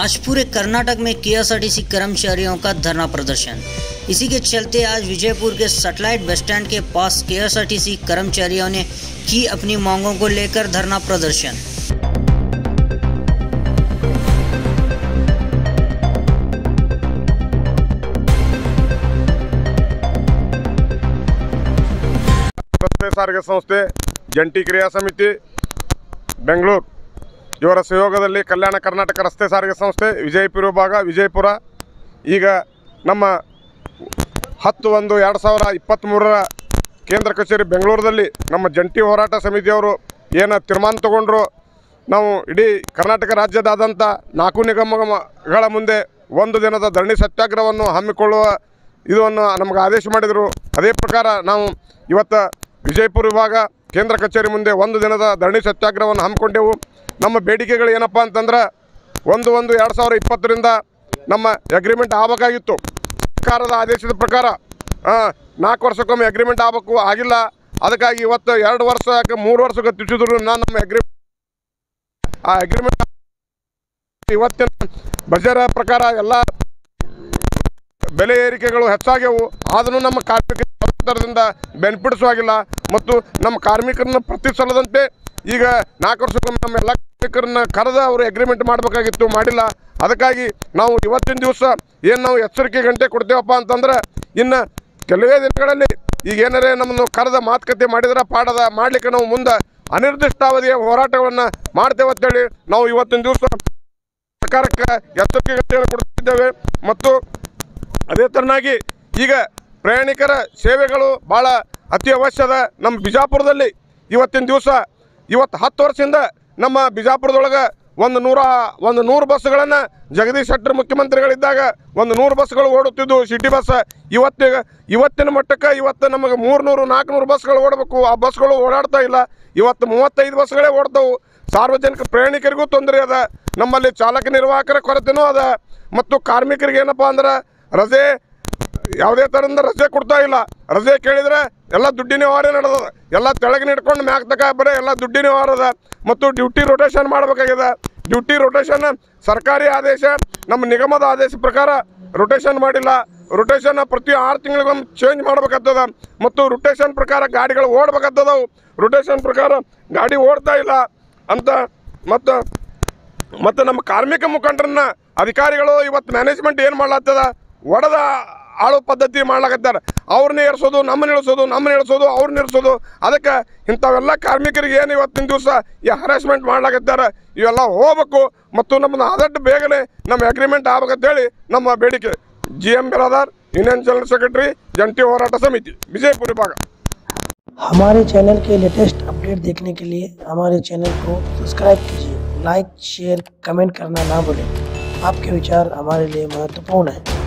आज पूरे कर्नाटक में केएसआरटीसी कर्मचारियों का धरना प्रदर्शन इसी के चलते आज विजयपुर के सैटेलाइट बस स्टैंड के पास केएसआरटीसी कर्मचारियों ने की अपनी मांगों को लेकर धरना प्रदर्शन ರಸ್ತೆ ಸಾರಿಗೆ ಸಂಸ್ಥೆ ಜಂಟಿ ಕ್ರಿಯಾ ಸಮಿತಿ ಬೆಂಗಳೂರು ಇವರ ಸಹಯೋಗದಲ್ಲಿ ಕಲ್ಯಾಣ ಕರ್ನಾಟಕ ರಸ್ತೆ ಸಾರಿಗೆ ಸಂಸ್ಥೆ ವಿಜಯಪುರ ವಿಭಾಗ ವಿಜಯಪುರ ಈಗ ನಮ್ಮ ಹತ್ತು ಒಂದು ಎರಡು ಸಾವಿರ ಇಪ್ಪತ್ತ್ಮೂರರ ಕೇಂದ್ರ ಕಚೇರಿ ಬೆಂಗಳೂರಲ್ಲಿ ನಮ್ಮ ಜಂಟಿ ಹೋರಾಟ ಸಮಿತಿಯವರು ಏನು ತೀರ್ಮಾನ ತಗೊಂಡ್ರು ನಾವು ಇಡೀ ಕರ್ನಾಟಕ ರಾಜ್ಯದಾದ್ಯಂತ ನಾಲ್ಕು ನಿಗಮಗಳ ಮುಂದೆ ಒಂದು ದಿನದ ಧರಣಿ ಸತ್ಯಾಗ್ರಹವನ್ನು ಹಮ್ಮಿಕೊಳ್ಳುವ ಇದನ್ನು ನಮಗೆ ಆದೇಶ ಮಾಡಿದರು ಅದೇ ಪ್ರಕಾರ ನಾವು ಇವತ್ತು ವಿಜಯಪುರ ವಿಭಾಗ ಕೇಂದ್ರ ಕಚೇರಿ ಮುಂದೆ ಒಂದು ದಿನದ ಧರಣಿ ಸತ್ಯಾಗ್ರಹವನ್ನು ಹಮ್ಮಿಕೊಂಡೆವು ನಮ್ಮ ಬೇಡಿಕೆಗಳು ಏನಪ್ಪ ಅಂತಂದ್ರೆ ಒಂದು ಒಂದು ಎರಡು ಸಾವಿರ ಇಪ್ಪತ್ತರಿಂದ ನಮ್ಮ ಅಗ್ರಿಮೆಂಟ್ ಆಗಬೇಕಾಗಿತ್ತು ಸರ್ಕಾರದ ಆದೇಶದ ಪ್ರಕಾರ ಆ, ನಾಲ್ಕು ವರ್ಷಕ್ಕೊಮ್ಮೆ ಅಗ್ರಿಮೆಂಟ್ ಆಗಬೇಕು ಆಗಿಲ್ಲ ಅದಕ್ಕಾಗಿ ಇವತ್ತು ಎರಡು ವರ್ಷ ಯಾಕೆ ಮೂರು ವರ್ಷ ಗತಿಸಿದ್ರು ನಾನು ನಮ್ಮ ಅಗ್ರಿಮೆಂಟ್ ಆ ಅಗ್ರಿಮೆಂಟ್ ಇವತ್ತಿನ ಬಜೆಟ್ ಪ್ರಕಾರ ಎಲ್ಲ ಬೆಲೆ ಏರಿಕೆಗಳು ಹೆಚ್ಚಾಗ್ಯವು ಆದರೂ ನಮ್ಮ ಕಾರ್ಮಿಕರ ಸರ್ಕಾರದಿಂದ ಬೆನಿಫಿಟ್ಸು ಆಗಿಲ್ಲ ಮತ್ತು ನಮ್ಮ ಕಾರ್ಮಿಕರನ್ನ ಪ್ರತಿ ಸಲದಂತೆ ಈಗ ನಾಲ್ಕು ವರ್ಷಕ್ಕೊಮ್ಮೆ ನಮ್ಮ ಎಲ್ಲ ಕಾರ್ಮಿಕರನ್ನ ಕರೆದು ಅವರು ಅಗ್ರಿಮೆಂಟ್ ಮಾಡಬೇಕಾಗಿತ್ತು ಮಾಡಿಲ್ಲ ಅದಕ್ಕಾಗಿ ನಾವು ಇವತ್ತಿನ ದಿವಸ ಏನು ನಾವು ಎಚ್ಚರಿಕೆ ಗಂಟೆ ಕೊಡ್ತೇವಪ್ಪ ಅಂತಂದ್ರೆ ಇನ್ನು ಕೆಲವೇ ದಿನಗಳಲ್ಲಿ ಈಗ ಏನಾರೇ ನಮ್ಮನ್ನು ಕರೆದ ಮಾತುಕತೆ ಮಾಡಿದ್ರೆ ಪಾಡದ ಮಾಡಲಿಕ್ಕೆ ನಾವು ಮುಂದೆ ಅನಿರ್ದಿಷ್ಟಾವಧಿಯ ಹೋರಾಟಗಳನ್ನು ಮಾಡ್ತೇವೆ ಅಂತೇಳಿ ನಾವು ಇವತ್ತಿನ ದಿವಸ ಸರ್ಕಾರಕ್ಕೆ ಎಚ್ಚರಿಕೆ ಗಂಟೆಯನ್ನು ಕೊಡ್ತಿದ್ದೇವೆ ಮತ್ತು ಅದೇ ಥರನಾಗಿ ಈಗ ಪ್ರಯಾಣಿಕರ ಸೇವೆಗಳು ಭಾಳ ಅತಿ ಅವಶ್ಯದ ನಮ್ಮ ಬಿಜಾಪುರದಲ್ಲಿ ಇವತ್ತಿನ ದಿವಸ ಇವತ್ತು ಹತ್ತು ವರ್ಷದಿಂದ ನಮ್ಮ ಬಿಜಾಪುರದೊಳಗೆ ಒಂದು ನೂರ ಒಂದು ನೂರು ಬಸ್ಸುಗಳನ್ನು ಜಗದೀಶ್ ಶೆಟ್ಟರ್ ಮುಖ್ಯಮಂತ್ರಿಗಳಿದ್ದಾಗ ಒಂದು ನೂರು ಬಸ್ಗಳು ಓಡುತ್ತಿದ್ದು ಸಿಟಿ ಬಸ್ ಇವತ್ತಿಗೆ ಇವತ್ತಿನ ಮಟ್ಟಕ್ಕೆ ಇವತ್ತು ನಮಗೆ ಮೂರುನೂರು ನಾಲ್ಕುನೂರು ಬಸ್ಗಳು ಓಡಬೇಕು ಆ ಬಸ್ಗಳು ಓಡಾಡ್ತಾ ಇಲ್ಲ ಇವತ್ತು ಮೂವತ್ತೈದು ಬಸ್ಗಳೇ ಓಡ್ತಾವು ಸಾರ್ವಜನಿಕ ಪ್ರಯಾಣಿಕರಿಗೂ ತೊಂದರೆ ಅದ ನಮ್ಮಲ್ಲಿ ಚಾಲಕ ನಿರ್ವಾಹಕರ ಕೊರತೆನೂ ಅದ ಮತ್ತು ಕಾರ್ಮಿಕರಿಗೆ ಏನಪ್ಪ ಅಂದ್ರೆ ರಜೆ ಯಾವುದೇ ಥರದಿಂದ ರಜೆ ಕೊಡ್ತಾ ಇಲ್ಲ ರಜೆ ಕೇಳಿದ್ರೆ ಎಲ್ಲ ದುಡ್ಡಿನ ವ್ಯವಹಾರ ನಡೆದದ ಎಲ್ಲ ತೆಳಗೆ ನಿಡ್ಕೊಂಡು ಮ್ಯಾಕ್ ತಕ ಬರೀ ಎಲ್ಲ ದುಡ್ಡಿನ ವ್ಯವಹಾರ ಅದ ಮತ್ತು ಡ್ಯೂಟಿ ರೊಟೇಷನ್ ಮಾಡಬೇಕಾಗಿದೆ ಡ್ಯೂಟಿ ರೊಟೇಷನ್ ಸರ್ಕಾರಿ ಆದೇಶ ನಮ್ಮ ನಿಗಮದ ಆದೇಶ ಪ್ರಕಾರ ರೊಟೇಷನ್ ಮಾಡಿಲ್ಲ ರೊಟೇಷನ್ ಪ್ರತಿ ಆರು ತಿಂಗಳಿಗೊಮ್ಮೆ ಚೇಂಜ್ ಮಾಡ್ಬೇಕಾಗ್ತದ ಮತ್ತು ರೊಟೇಷನ್ ಪ್ರಕಾರ ಗಾಡಿಗಳು ಓಡ್ಬೇಕಾಗ್ತದವು ರೊಟೇಷನ್ ಪ್ರಕಾರ ಗಾಡಿ ಓಡ್ತಾ ಇಲ್ಲ ಅಂತ ಮತ್ತು ಮತ್ತು ನಮ್ಮ ಕಾರ್ಮಿಕ ಮುಖಂಡರನ್ನ ಅಧಿಕಾರಿಗಳು ಇವತ್ತು ಮ್ಯಾನೇಜ್ಮೆಂಟ್ ಏನು ಮಾಡ್ಲಾಗ್ತದ ಒಡೆದ ಆಳು ಪದ್ಧತಿ ಮಾಡ್ಲಾಕತ್ತಾರೆ ಅವ್ರನ್ನ ಏರ್ಸೋದು ನಮ್ಮನ್ನ ಇಳಿಸೋದು ನಮ್ಮನ್ನ ಇಳಿಸೋದು ಅವ್ರನ್ನ ಇಳಿಸೋದು ಅದಕ್ಕೆ ಇಂಥವೆಲ್ಲ ಕಾರ್ಮಿಕರಿಗೆ ಏನು ಇವತ್ತಿನ ದಿವಸ ಈ ಹರಾಸ್ಮೆಂಟ್ ಮಾಡ್ಲಾಕತ್ತಾರೆ ಇವೆಲ್ಲ ಹೋಗ್ಬೇಕು ಮತ್ತು ನಮ್ಮನ್ನ ಆದಷ್ಟು ಬೇಗನೆ ನಮ್ಮ ಅಗ್ರಿಮೆಂಟ್ ಆಗ್ಬೇಕಂತೇಳಿ ನಮ್ಮ ಬೇಡಿಕೆ G M Biradar union general secretary ಜಂಟಿ ಹೋರಾಟ ಸಮಿತಿ ವಿಜಯಪುರ ವಿಭಾಗ हमारे चैनल के लेटेस्ट अपडेट देखने के लिए हमारे चैनल को सब्सक्राइब कीजिए लाइक शेयर कमेंट करना ना भूलें आपके विचार हमारे लिए महत्वपूर्ण हैं